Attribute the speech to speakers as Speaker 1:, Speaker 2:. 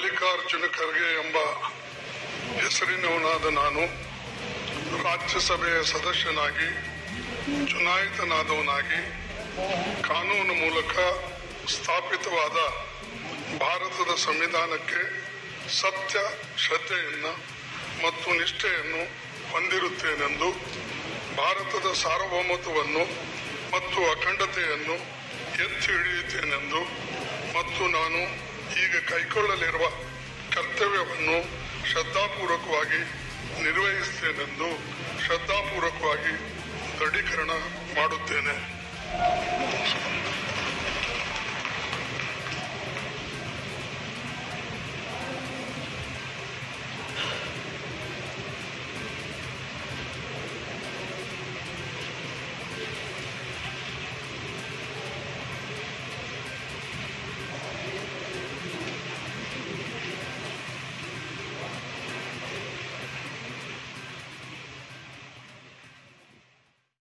Speaker 1: ಮಲ್ಲಿಕಾರ್ಜುನ ಖರ್ಗೆ ಎಂಬ ಹೆಸರಿನವನಾದ ನಾನು ರಾಜ್ಯಸಭೆಯ ಸದಸ್ಯನಾಗಿ ಚುನಾಯಿತನಾದವನಾಗಿ ಕಾನೂನು ಮೂಲಕ ಸ್ಥಾಪಿತವಾದ ಭಾರತದ ಸಂವಿಧಾನಕ್ಕೆ ಸತ್ಯ ಶ್ರದ್ಧೆಯನ್ನು ಮತ್ತು ನಿಷ್ಠೆಯನ್ನು ಹೊಂದಿರುತ್ತೇನೆಂದು ಭಾರತದ ಸಾರ್ವಭೌಮತ್ವವನ್ನು ಮತ್ತು ಅಖಂಡತೆಯನ್ನು ಎತ್ತಿ ಹಿಡಿಯುತ್ತೇನೆಂದು ಮತ್ತು ನಾನು ಈಗ ಕೈಗೊಳ್ಳಲಿರುವ ಕರ್ತವ್ಯವನ್ನು ಶ್ರದ್ಧಾಪೂರ್ವಕವಾಗಿ ನಿರ್ವಹಿಸುತ್ತೇನೆಂದು ಶ್ರದ್ಧಾಪೂರ್ವಕವಾಗಿ ದೃಢೀಕರಣ ಮಾಡುತ್ತೇನೆ